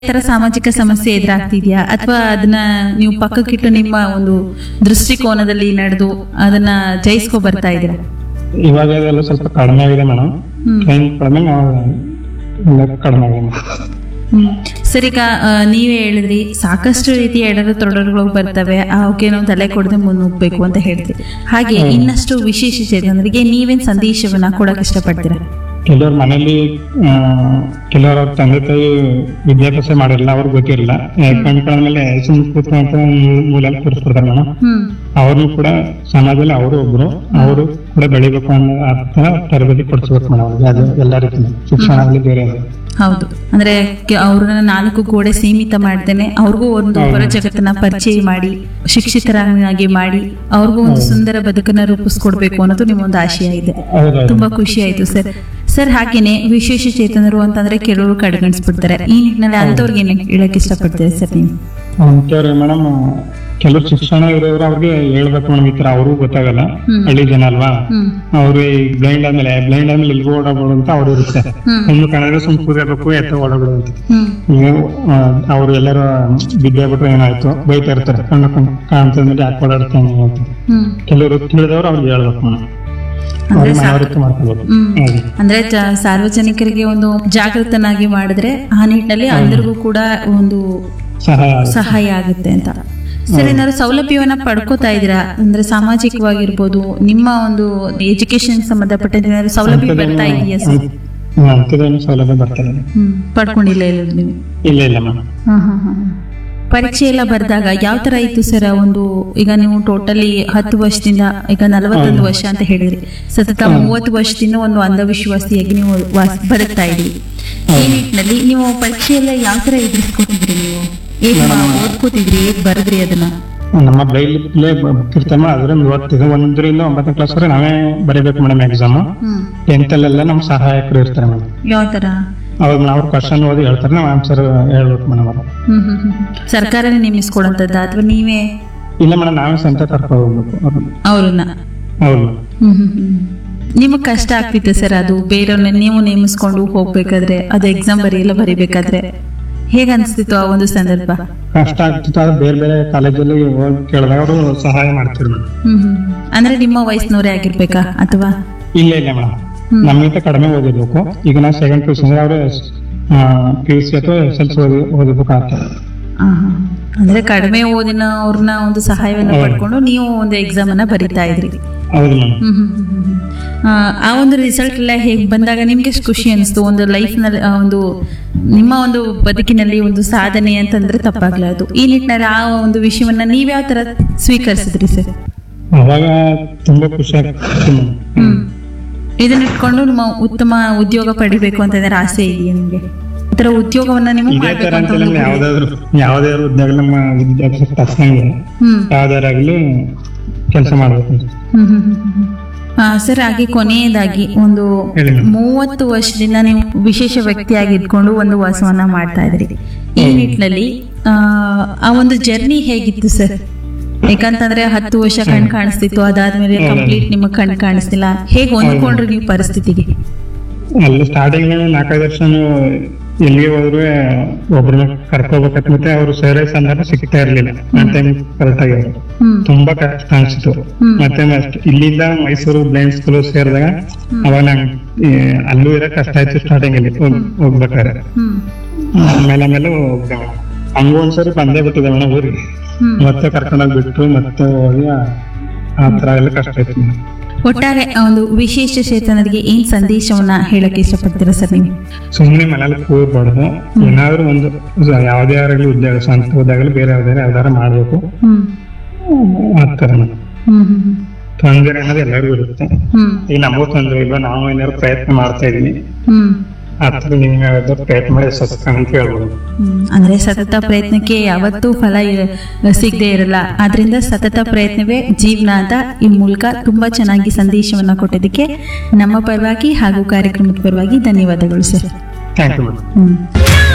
ಈ ತರ ಸಾಮಾಜಿಕ ಸಮಸ್ಯೆ ಎದುರಾಗ್ತಿದ್ಯಾ ಅಥವಾ ಅದನ್ನ ನೀವು ಪಕ್ಕಕ್ಕಿಟ್ಟು ನಿಮ್ಮ ಒಂದು ದೃಷ್ಟಿಕೋನದಲ್ಲಿ ನಡೆದು ಅದನ್ನ ಜಯಿಸ್ಕೊ ಬರ್ತಾ ಇದ್ದೀರಾ ಇವಾಗ ಅದೆಲ್ಲ ಸ್ವಲ್ಪ ಕಡಿಮೆ ಆಗಿದೆ ಮೇಡಮ್ ಹ್ಮ್. ಟೈಮ್ ಕಡಿಮೆ ನಾವು ಎಲ್ಲ ಕಡಿಮೆ ಆಗಿದೆ madam. ಹ್ಮ್. ಸರ್ ಈಗ ಆ, ನೀವೇ ಹೇಳಿದ್ರಿ ಸಾಕಷ್ಟು ರೀತಿಯ ಎಡರು ತೊಡರುಗಳು ಬರ್ತವೆ ಅವಕ್ಕೆ ನಾವು ತಲೆ ಕೊಡದೆ ಮುನ್ನುಗ್ಬೇಕು ಅಂತ ಹೇಳ್ತೀವಿ ಹಾಗೆ ಇನ್ನಷ್ಟು ವಿಶೇಷ ಚೇತನರಿಗೆ ನೀವೇನ್ ಸಂದೇಶವನ್ನ ಕೊಡಕ್ ಇಷ್ಟಪಡ್ತೀರಾ ಕೆಲವ್ರ ಮನೇಲಿ ಆ, ಕೆಲವ್ರ ಅವ್ರ ತಂದೆ ತಾಯಿ ವಿದ್ಯಾಭ್ಯಾಸ ಮಾಡಿರಲ್ಲ ಅವ್ರಿಗೆ ಗೊತ್ತಿರಲ್ಲ ಕಣ್ಕೊಂಡ್ಮೇಲೆ ಸುಮ್ಮನೆ ಕೂತ್ಕೊಂತ ಮೂಲೆಯಲ್ಲಿ ಕೂರಿಸ್ಬಿಡ್ತಾರೆ ಮೇಡಮ್ ಹ್ಮ್ ಅವ್ರನ್ನು ಕೂಡ ಸಮಾಜದಲ್ಲಿ ಅವರು ಒಬ್ರು ಅವರು ಕೂಡ ಬೆಳಿಬೇಕು ಅನ್ನೋ ಅರ್ಥ ತರಬೇತಿ ಕೊಡಿಸ್ಬೇಕು ಮೇಡಮ್ ಅವ್ರಿಗೆ ಅದು ಎಲ್ಲ ರೀತಿ ಶಿಕ್ಷಣ ಆಗಲಿ ಬೇರೆ ಆಗಲಿ. ಹೌದು ಅಂದ್ರೆ ಕೆ- ಅವ್ರನ್ನ ನಾಲ್ಕು ಗೋಡೆ ಸೀಮಿತ ಮಾಡ್ದೇನೆ ಅವ್ರಿಗೂ ಒಂದು ಹೊರ ಜಗತ್ತನ್ನ ಪರಿಚಯ ಮಾಡಿ ಶಿಕ್ಷಿತರಾಗಿ ಮಾಡಿ ಅವ್ರಿಗೂ ಒಂದು ಸುಂದರ ಬದುಕನ್ನ ರೂಪಿಸ್ಕೊಡ್ಬೇಕು ಅನ್ನೋದು ನಿಮ್ಮ ಒಂದು ಆಶಯ ಇದೆ ಹೌದೌದು ತುಂಬಾ ಖುಷಿ ಆಯ್ತು ಸರ್ ಸರ್ ಹಾಗೇನೆ ವಿಶೇಷ ಚೇತನರು ಅಂತಂದ್ರೆ ಕೆಲವರು ಕಡೆಗಣಿಸ್ಬಿಡ್ತಾರೆ ಈ ನಿಟ್ಟಿನಲ್ಲಿ ಅಂತವ್ರಿಗೆ ಏನ್ ಹೇಳಕ್ ಇಷ್ಟಪಡ್ತೀರಾ ಸರ್ ನೀವು ಅಂತವ್ರೆ ಮೇಡಮ್ ಕೆಲವು ಶಿಕ್ಷಣ ಇರೋರು ಅವ್ರಿಗೆ ಹೇಳ್ಬೇಕು ಮೇಡಮ್ ಈ ತರ ಅವ್ರಿಗೂ ಗೊತ್ತಾಗಲ್ಲ ಹ್ಮ್. ಹಳ್ಳಿ ಜನ ಅಲ್ವಾ ಹ್ಮ್ ಅವ್ರು ಬ್ಲೈಂಡ್ ಆದ್ಮೇಲೆ ಬ್ಲೈಂಡ್ ಆದ್ಮೇಲೆ ಎಲ್ಗೂ ಓಡಾಡ್ಬೋದು ಅಂತ ಅವ್ರು ಇರುತ್ತೆ ಹ್ಮ್. ಹೆಣ್ಣು ಕಾಣಿದ್ರೆ ಸುಮ್ ಕೂದಬೇಕು ಎತ್ತ ಓಡಾಡ್ಬೋದು ಅಂತ ಹ್ಮ್ ಈಗ ಅವ್ರು ಎಲ್ಲರೂ ಬಿದ್ದೆ ಬಿಟ್ರೆ ಏನಾಯ್ತು ಬೈತಾ ಇರ್ತಾರೆ ಕಣ್ಣು ಕಣ್ಣು ಕಾಣ್ತಂದ್ರೆ ಯಾಕೆ ಓಡಾಡ್ತಾನೆ ಅಂತ ಹ್ಮ್ ಕೆಲವರು ತಿಳಿದವ್ರು ಅವ್ರಿಗೆ ಹೇಳ್ಬೇಕು ಮೇಡಮ್ ಅಂದ್ರೆ ಅವ್ರಿಗೆ ಸಾಕು. ಮನವರಿಕೆ ಮಾಡ್ಕೋಬೇಕು ಹ್ಮ್. ಹಾಗೆ. ಅಂದ್ರೆ ಜ- ಸಾರ್ವಜನಿಕರಿಗೆ ಒಂದು ಜಾಗೃತನಾಗಿ ಮಾಡಿದ್ರೆ ಆ ನಿಟ್ಟಿನಲ್ಲಿ అందರಿಗೂ ಕೂಡ ಒಂದು ಸಹಾಯ ಆಗುತ್ತೆ. ಸಹಾಯ ಆಗುತ್ತೆ ಅಂತ ಸರ್ ಏನಾದ್ರು ಸೌಲಭ್ಯವನ್ನ ಪಡ್ಕೋತಾ ಇದ್ದೀರಾ ಅಂದ್ರೆ ಸಾಮಾಜಿಕವಾಗಿರ್ಬೋದು ನಿಮ್ಮ ಒಂದು ಎಜುಕೇಶನ್ ಸಂಬಂಧಪಟ್ಟಂತೆ ಏನಾದ್ರು ಸೌಲಭ್ಯ ಬರ್ತಾ ಇದೆಯಾ ಸರ್ ಹ್ಮ್, ಅಂಥದ್ದೇನು ಸೌಲಭ್ಯ ಬರ್ತಾರೆ ಹ್ಮ್ ಪಡ್ಕೊಂಡಿಲ್ಲ ಇಲ್ಲ ನೀವು ಇಲ್ಲ ಇಲ್ಲ ಮೇಡಮ್ ಹಾ, ಹಾ, ಹಾ. ಪರೀಕ್ಷೆ ಎಲ್ಲ ಬರೆದಾಗ ಯಾವ ತರ ಇತ್ತು ಸರ್ ಒಂದು ಈಗ ನೀವು ಟೋಟಲಿ ಹತ್ತು ವರ್ಷದಿಂದ ಈಗ ನಲವತ್ತೊಂದು ವರ್ಷ ಅಂತ ಹೇಳಿದ್ರಿ ಸತತ ಮೂವತ್ತು ವರ್ಷದಿಂದ ಒಂದು ಅಂಧವಿಶ್ವಾಸಿಯಾಗಿ ನೀವು ವಾಸ್- ಬದುಕ್ತಾ ಇದ್ರಿ ಈ ನಿಟ್ಟಿನಲ್ಲಿ ನೀವು ಪರೀಕ್ಷೆ ಎಲ್ಲ ಯಾವ ತರ ಎದುರಿಸ್ಕೊತಿದ್ರಿ ನೀವು ಹೇಗ್ ಮಾ- ಓದ್ಕೋತಿದ್ರಿ ಹೇಗ್ ಬರದ್ರಿ ಅದನ್ನ ನಮ್ಮ ಬ್ಲೈಲಿ ಇರ್ತಾನೆ ಅದ್ರಿಂದ ಓದ್ತಿದ್ದೆ ಒಂದರಿಂದ ಒಂಬತ್ತನೇ ಕ್ಲಾಸ್ ವರೆಗೆ ನಾವೇ ಬರೀಬೇಕು ಮೇಡಮ್ ಎಕ್ಸಾಮ್ ಹ್ಮ್ ಟೆಂತ್ ಅಲ್ಲೆಲ್ಲ ನಮ್ಮ ಸಹಾಯಕರು ಇರ್ತಾರೆ ಮೇಡಮ್ ಯಾವ ತರ ಅವಾಗ ಅವ್ರು ಕ್ವಶನ್ ಓದಿ ಹೇಳ್ತಾರೆ ನಾವು ಆನ್ಸರ್ ಹೇಳ್ಬೇಕು ಮೇಡಮ್ ಅವರು ಹ್ಮ್ ಹ್ಮ್ ಹ್ಮ್ ಹ್ಮ್. ಸರ್ಕಾರನೇ ನೇಮಿಸ್ಕೊಡಂತದ್ದ ಅಥವಾ ನೀವೇ ಇಲ್ಲ ಮೇಡಮ್ ನಾವೇ ಸ್ವಂತ ಕರ್ಕೊಂಡು ಹೋಗ್ಬೇಕು ಅವ್ರನ್ನ. ಅವ್ರನ್ನ ಹೌದು ಹ್ಮ್ ಹ್ಮ್ ಹ್ಮ್. ನಿಮಗ್ ಕಷ್ಟ ಆಗ್ತಿತ್ತು ಸರ್ ಅದು ಬೇರೆಯವ್ರನ್ನ ನೀವು ನೇಮಿಸ್ಕೊಂಡು ಹೋಗ್ಬೇಕಾದ್ರೆ ಅದು ಎಕ್ಸಾಮ್ ಬರೆಯಲ್ಲ ಬರಿಬೇಕಾದ್ರೆ ಹೇಗ ಅನ್ಸ್ತಿತ್ತು ಆ ಒಂದು ಸಂದರ್ಭ ಕಷ್ಟ ಆಗ್ತಿತ್ತು ಆದ್ರೆ ಬೇರೆ ಬೇರೆ ಕಾಲೇಜಲ್ಲಿ ಹೋಗಿ ಕೇಳಿದಾಗ ಅವರು ಸಹಾಯ ಮಾಡ್ತಿದ್ರು ಮೇಡಮ್ ಹ್ಮ್ ಹ್ಮ್ ಅಂದ್ರೆ ನಿಮ್ಮ ವಯಸ್ಸಿನವರೇ ಆಗಿರ್ಬೇಕಾ ಅಥವಾ ಇಲ್ಲ ಇಲ್ಲ ಮೇಡಮ್ ನಮ್ಗಿಂತ ಕಡಿಮೆ ಓದಿರ್ಬೇಕು ಈಗ ನಾವು ಸೆಕೆಂಡ್ ಪಿ ಯು ಸಿ ಅಂದ್ರೆ ಅವರು ಪಿ ಯು ಸಿ ಅಥವಾ ಎಸ್ ಎಲ್ ಸಿ ಓದಿ ಓದಿರ್ಬೇಕು ಆಗ್ತದೆ ಆ, ಹಾ. ಅಂದ್ರೆ ಕಡಿಮೆ ಓದಿನ ಅವ್ರನ್ನ ಒಂದು ಸಹಾಯವನ್ನ ಪಡ್ಕೊಂಡು ನೀವು ಒಂದು ಎಕ್ಸಾಮ್ ಅನ್ನ ಬರಿತಾ ಇದ್ರಿ ಹೌದು ಮೇಡಮ್ ಹ್ಮ್ ಹ್ಮ್ ಹ್ಮ್ ಹ್ಮ್ ಹ್ಮ್. ಆ, ಆ ಒಂದು ರಿಸಲ್ಟ್ ಎಲ್ಲ ಹೇಗೆ ಬಂದಾಗ ನಿಮ್ಗೆ ಎಷ್ಟು ಖುಷಿ ಅನಿಸ್ತು ಒಂದು ಲೈಫ್ ನಲ್ಲಿ ಆ, ಒಂದು ನಿಮ್ಮ ಒಂದು ಬದುಕಿನಲ್ಲಿ ಒಂದು ಸಾಧನೆ ಅಂತಂದ್ರೆ ತಪ್ಪಾಗ್ಲಾರ್ದು ಈ ನಿಟ್ಟಿನಲ್ಲಿ ಆ ಒಂದು ವಿಷಯವನ್ನ ನೀವ್ ಯಾವ ತರ ಸ್ವೀಕರಿಸಿದ್ರಿ ಸರ್ ಅವಾಗ ತುಂಬಾ ಖುಷಿ ಆಗ್ತಿತ್ತು madam. ಹ್ಮ್ ಇದನ್ನ ಇಟ್ಕೊಂಡು ನಿಮ್ಮ ಉತ್ತಮ ಉದ್ಯೋಗ ಪಡಿಬೇಕು ಅಂತ ಏನಾದ್ರು ಆಸೆ ಇದೆಯಾ ನಿಮ್ಗೆ ಈ ತರ ಉದ್ಯೋಗವನ್ನ ನೀವು ಇದೇ ಮಾಡ್ಬೇಕು ತರ ಅಂತ ಅಂತ ಒಂದು ಯಾವ್ದಾದ್ರು ಯಾವ್ದಾದ್ರು ಉದ್ಯೋಗ ನಮ್ಮ ವಿದ್ಯಾಭ್ಯಾಸ ತಕ್ಕಂಗೆ ಹ್ಮ್ ಯಾವ್ದಾರಾಗ್ಲಿ ಕೆಲಸ ಮಾಡ್ಬೇಕು ಅಂತ. ಹ್ಮ್ ಹ್ಮ್ ಹ್ಮ್ ಹ್ಮ್. ಆ, ಸರ್ ಹಾಗೆ ಕೊನೆಯದಾಗಿ ಒಂದು ಹೇಳಿ ಮೇಡಮ್. ಮೂವತ್ತು ವರ್ಷದಿಂದ ನೀವು ವಿಶೇಷ ವ್ಯಕ್ತಿಯಾಗಿ ಇದ್ಕೊಂಡು ಒಂದು ವಾಸವನ್ನ ಮಾಡ್ತಾ ಇದ್ರಿ ಈ ನಿಟ್ಟಿನಲ್ಲಿ ಆ, ಆ ಒಂದು ಜರ್ನಿ ಹೇಗಿತ್ತು ಸರ್ ಯಾಕಂತಂದ್ರೆ ಹತ್ತು ವರ್ಷ ಕಣ್ ಕಾಣಿಸ್ತಿತ್ತು ಅದಾದ್ಮೇಲೆ ಕಂಪ್ಲೀಟ್ ನಿಮಗೆ ಕಣ್ ಕಾಣಿಸ್ತಿಲ್ಲ ಹೇಗೆ ಹೊಂದ್ಕೊಂಡ್ರಿ ನೀವು ಪರಿಸ್ಥಿತಿಗೆ ಅಲ್ಲಿ ಸ್ಟಾರ್ಟಿಂಗ್ ನಾಲ್ಕೈದು ವರ್ಷ ನಾವು ಎಲ್ಲಿಗೆ ಹೋದ್ರು ಒಬ್ರನ್ನ ಕರ್ಕೋಬೇಕಂತ ಮತ್ತೆ ಅವರು ಸೇರೋ ಸಂದರ್ಭ ಸಿಗ್ತಾ ಇರ್ಲಿಲ್ಲ ಆ ಟೈಮ್ ಕರೆಕ್ಟ್ ಆಗಿ ಅವ್ರು. ಹ್ಮ್ ತುಂಬಾ ಕಷ್ಟ ಅನ್ಸಿತ್ತು ಹ್ಮ್. ಮತ್ತೆ ಅಷ್ಟ್ ಇಲ್ಲಿಂದ ಮೈಸೂರು ಬ್ಲೈಂಡ್ ಸ್ಕೂಲ್ ಸೇರಿದಾಗ ಅವಾಗ ನಂಗೆ ಈ ಅಲ್ಲೂ ಇರೋ ಕಷ್ಟ ಆಯ್ತು ಸ್ಟಾರ್ಟಿಂಗ್ ಅಲ್ಲಿ ಹೋಗ್- ಹೋಗ್ಬೇಕಾದ್ರೆ ಹ್ಮ್ ಆಮೇಲೆ ಆಮೇಲೆ ಹೋಗ್ದೆ ಮೇಡಮ್. ಹಂಗೂ ಒಂದ್ಸರಿ ಬಂದೇ ಬಿಟ್ಟಿದೆ ಮೇಡಮ್ ಊರಿಗೆ ಹ್ಮ್ ಮತ್ತೆ ಕರ್ಕೊಂಡೋಗಿ ಬಿಟ್ಟು ಮತ್ತೆ ಹೋಗಿ ಆ- ಆ ತರ ಎಲ್ಲ ಕಷ್ಟ ಆಯ್ತು ಮೇಡಮ್. ಒಟ್ಟಾರೆ ಆ ಒಂದು ವಿಶೇಷ ಚೇತನರಿಗೆ ಏನ್ ಸಂದೇಶವನ್ನ ಹೇಳಕ್ ಇಷ್ಟಪಡ್ತೀರಾ ಸರ್ ನೀವು ಸುಮ್ಮನೆ ಮನೇಲಿ ಕೂರ್ಬಾರ್ದು ಏನಾದ್ರು ಒಂದು ಯಾವ್ದೇ ಆಗಲಿ ಉದ್ಯೋಗ ಸ್ವಂತ ಹೋದಾಗಲಿ ಬೇರೆ ಯಾವ್ದಾರ ಯಾವ್ದಾರ ಮಾಡ್ಬೇಕು ಹ್ಮ್ ಆಗ್ತಾರೆ ಮೇಡಮ್ ಹ್ಮ್ ಹ್ಮ್ ತೊಂದರೆ ಅನ್ನೋದು ಎಲ್ಲರಿಗೂ ಇರುತ್ತೆ ಹ್ಮ್ ಈಗ ನಮಗೂ ತೊಂದರೆ ಇಲ್ವಾ ನಾವು ಏನಾದ್ರು ಪ್ರಯತ್ನ ಮಾಡ್ತಾ ಇದೀವಿ ಹ್ಮ್ ಹತ್ರ ನಿಮ್ಗೆ ಯಾವ್ದಾದ್ರು ಪ್ರಯತ್ನ ಮಾಡಿ ಸಸ್ಕ ಅಂತ ಹೇಳ್ಬೋದು ಹ್ಮ್. ಅಂದ್ರೆ ಸತತ ಪ್ರಯತ್ನಕ್ಕೆ ಯಾವತ್ತೂ ಫಲ ಇರ- ಸಿಗದೆ ಇರಲ್ಲ ಆದ್ರಿಂದ ಸತತ ಪ್ರಯತ್ನವೇ ಜೀವನ ಅಂತ ಈ ಮೂಲಕ ತುಂಬಾ ಚೆನ್ನಾಗಿ ಸಂದೇಶವನ್ನ ಕೊಟ್ಟಿದ್ದಕ್ಕೆ ನಮ್ಮ ಪರವಾಗಿ ಹಾಗೂ ಕಾರ್ಯಕ್ರಮದ ಪರವಾಗಿ ಧನ್ಯವಾದಗಳು sir thank you madam hmm